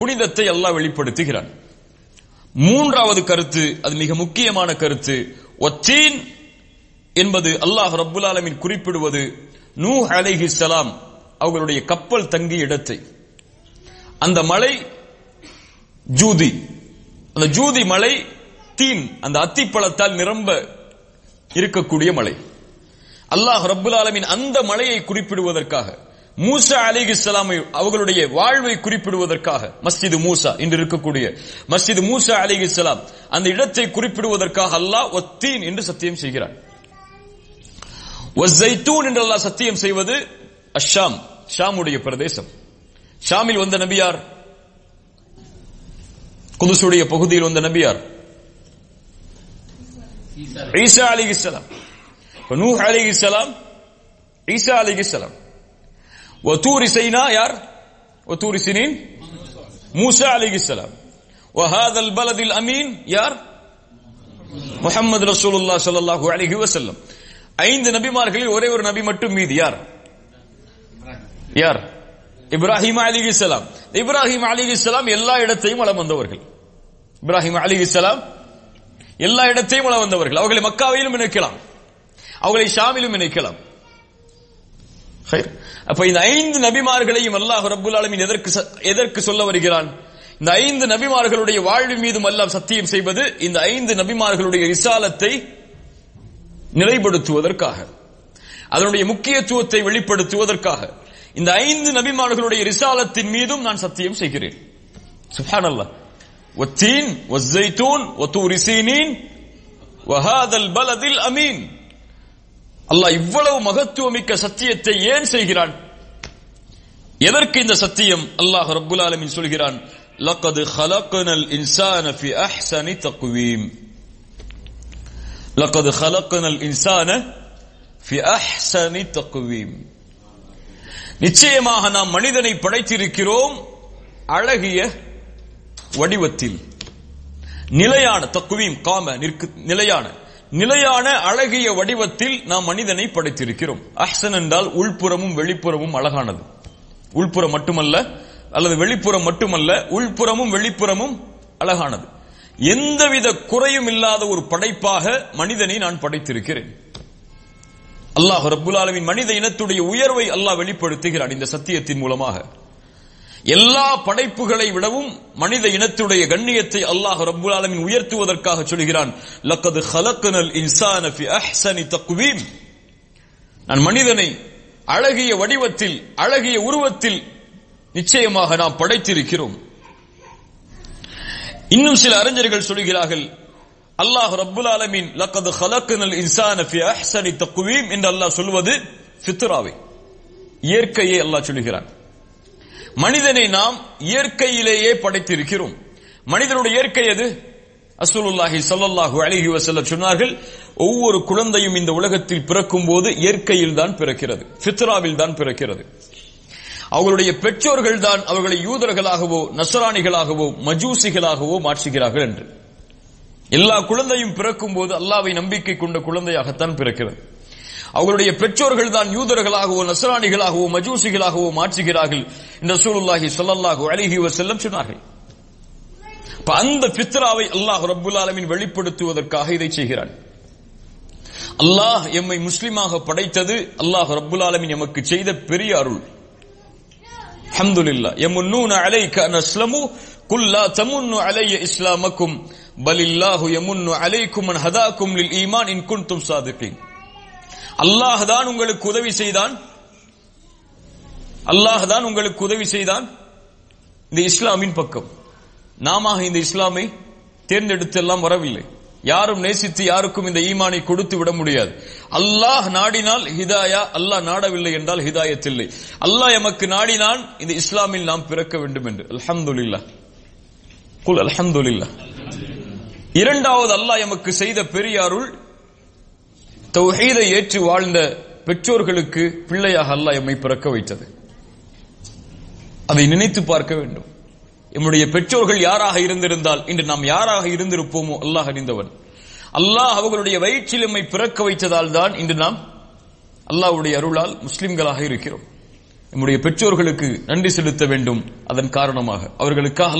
புனிதத்தை அல்லாஹ் வெளிப்படுத்துகிறான் மூன்றாவது கருத்து அது மிக முக்கியமான கருத்து ஒத்தீன் என்பது அல்லாஹ் ரப்புல் ஆலமீன் குறிப்பிடுவது நூ அலைஹி சலாம் அவர்களுடைய கப்பல் தங்கிய இடத்தை அந்த மலை ஜூதி அந்த ஜூதி மலை தீன் அந்த அத்திப்பழத்தால் நிரம்ப இருக்கக்கூடிய மலை அல்லாஹ் ரப்புல் ஆலமீன் அந்த மலையை குறிப்பிடுவதற்காக மூசா அலிஹிஸ்லாம் அவர்களுடைய வாழ்வை குறிப்பிடுவதற்காக மஸ்ஜிது மூசா இன்று இருக்கக்கூடிய மஸ்ஜிது மூசா அலிஹிஸ்லாம் அந்த இடத்தை குறிப்பிடுவதற்காக அல்லாஹ் ஒத்தீன் என்று சத்தியம் செய்கிறான் ஒஸ்ஸைத்தூன் என்று அல்லாஹ் சத்தியம் செய்வது அஷாம் ஷாமுடைய பிரதேசம் ஷாமில் வந்த நபியார் குதுசுடைய பகுதியில் வந்த நபியார் ஈசா அலிஹிஸ்லாம் நூஹ் அலிஹிஸ்லாம் ஈசா அலிஹிஸ்லாம் وطور سيناء يار وطور سنين موسى عليه السلام وهذا البلد الأمين يار முகமது ரசூலுல்லா ஸல்லல்லாஹு அலைஹி வஸல்லம் ஐந்து நபிமார்களில் ஒரே ஒரு நபி மட்டும் மீதி யார் யார் இப்ராஹிம் அலிஹிஸ்ஸலாம் இப்ராஹிம் அலிஹிஸ்ஸலாம் எல்லா இடத்தையும் வளம் வந்தவர்கள் இப்ராஹிம் அலிஹிஸ்ஸலாம் எல்லா இடத்தையும் வளம் வந்தவர்கள் அவர்களை மக்காவிலும் இணைக்கலாம் அவர்களை ஷாமிலும் இணைக்கலாம் அப்ப இந்த ஐந்து நபிமார்களையும் அல்லாஹ் ரப்புல் ஆலமீன் எதற்கு எதற்கு சொல்ல வருகிறான் இந்த ஐந்து நபிமார்களுடைய வாழ்வு மீதும் அல்லாஹ் சத்தியம் செய்வது இந்த ஐந்து நபிமார்களுடைய ரிசாலத்தை நிலைப்படுத்துவதற்காக அதனுடைய முக்கியத்துவத்தை வெளிப்படுத்துவதற்காக இந்த ஐந்து நபிமார்களுடைய ரிசாலத்தின் மீதும் நான் சத்தியம் செய்கிறேன் சுஹான் அல்லாஹ் والتين والزيتون وطور سينين وهذا البلد الأمين அல்லாஹ் இவ்வளவு மகத்துவமிக்க சத்தியத்தை ஏன் செய்கிறான் எதற்கு இந்த சத்தியம் அல்லாஹ் ரப்புல் ஆலமீன் சொல்கிறான் لقد خلقنا الإنسان في أحسن تقويم لقد خلقنا الإنسان في أحسن تقويم நிச்சயமாக நாம் மனிதனை படைத்திருக்கிறோம் அழகிய வடிவத்தில் நிலையான தக்குவீம் காம நிலையான நிலையான அழகிய வடிவத்தில் நாம் மனிதனை படைத்திருக்கிறோம் அஹ்சன் என்றால் உள்புறமும் வெளிப்புறமும் அழகானது உள்புறம் மட்டுமல்ல அல்லது வெளிப்புறம் மட்டுமல்ல உள்புறமும் வெளிப்புறமும் அழகானது எந்தவித குறையும் இல்லாத ஒரு படைப்பாக மனிதனை நான் படைத்திருக்கிறேன் அல்லாஹ் ரப்புல் ஆலமின் மனித இனத்துடைய உயர்வை அல்லாஹ் வெளிப்படுத்துகிறான் இந்த சத்தியத்தின் மூலமாக எல்லா படைப்புகளை விடவும் மனித இனத்துடைய கண்ணியத்தை அல்லாஹ் ரப்புல் ஆலமின் உயர்த்துவதற்காக சொல்கிறான் லக்கது ஹலக்கனல் இன்சான ஃபி அஹ்சனி தக்வீம் நான் மனிதனை அழகிய வடிவத்தில் அழகிய உருவத்தில் நிச்சயமாக நாம் படைத்திருக்கிறோம் இன்னும் சில அறிஞர்கள் சொல்கிறார்கள் அல்லாஹ் ரப்புல் ஆலமீன் லக்கது ஹலக்கனல் இன்சான ஃபி அஹ்சனி தக்வீம் என்று அல்லாஹ் சொல்வது ஃபித்ராவை இயற்கையை அல்லாஹ் சொல்கிறான் மனிதனை நாம் இயற்கையிலேயே படைத்திருக்கிறோம் மனிதனுடைய இயற்கை எது அசூலுல்லாஹி ஸல்லல்லாஹு அலைஹி வஸல்லம் சொன்னார்கள் ஒவ்வொரு குழந்தையும் இந்த உலகத்தில் பிறக்கும் போது இயற்கையில் தான் பிறக்கிறது ஃபித்ராவில் தான் பிறக்கிறது அவர்களுடைய பெற்றோர்கள் தான் அவர்களை யூதர்களாகவோ நசராணிகளாகவோ மஜூசிகளாகவோ மாற்றுகிறார்கள் என்று எல்லா குழந்தையும் பிறக்கும் போது அல்லாவை நம்பிக்கை கொண்ட குழந்தையாகத்தான் பிறக்கிறது அவர்களுடைய பெற்றோர்கள் தான் யூதர்களாகவோ நசராணிகளாகவோ மஜூசிகளாகவோ மாற்றுகிறார்கள் என்று ரசூலுல்லாஹி ஸல்லல்லாஹு அலைஹி வஸல்லம் சொன்னார்கள் அப்ப அந்த ஃபித்ராவை அல்லாஹ் ரப்புல் ஆலமீன் வெளிப்படுத்துவதற்காக இதை செய்கிறான் அல்லாஹ் எம்மை முஸ்லிமாக படைத்தது அல்லாஹ் ரப்புல் ஆலமீன் எமக்கு செய்த பெரிய அருள் அல்ஹம்துலில்லாஹ் யமுன்னூன அலைக அன் அஸ்லமு குல் லா தமுன்னு அலைய இஸ்லாமக்கும் பலில்லாஹு யமுன்னு அலைக்கும் அன் ஹதாக்கும் லில் ஈமான் இன் குன்தும் சாதிகீன் அல்லாஹ் தான் உங்களுக்கு உதவி செய்தான் அல்லாஹ் தான் உங்களுக்கு உதவி செய்தான் இந்த இஸ்லாமின் பக்கம் நாம இந்த இஸ்லாமை தேர்ந்தெடுத்து எல்லாம் வரவில்லை யாரும் நேசித்து யாருக்கும் இந்த ஈமானை கொடுத்து விட முடியாது அல்லாஹ் நாடினால் ஹிதாயா அல்லாஹ் நாடவில்லை என்றால் ஹிதாயத் இல்லை அல்லாஹ் எமக்கு நாடினான் இந்த இஸ்லாமில் நாம் பிறக்க வேண்டும் என்று அல்ஹம்துலில்லா குல் அல்ஹம்துலில்லா இரண்டாவது அல்லாஹ் எமக்கு செய்த பெரிய அருள் தௌஹீதை ஏற்று வாழ்ந்த பெற்றோர்களுக்கு பிள்ளையாக அல்லாஹ் எம்மை பிறக்க வைத்தது அதை நினைத்து பார்க்க வேண்டும் எம்முடைய பெற்றோர்கள் யாராக இருந்திருந்தால் இன்று நாம் யாராக இருந்திருப்போமோ அல்லாஹ் அறிந்தவன் அல்லாஹ் அவர்களுடைய வயிற்றில் எம்மை பிறக்க வைத்ததால் தான் இன்று நாம் அல்லாஹ்வுடைய அருளால் முஸ்லிம்களாக இருக்கிறோம் நம்முடைய பெற்றோர்களுக்கு நன்றி செலுத்த வேண்டும் அதன் காரணமாக அவர்களுக்காக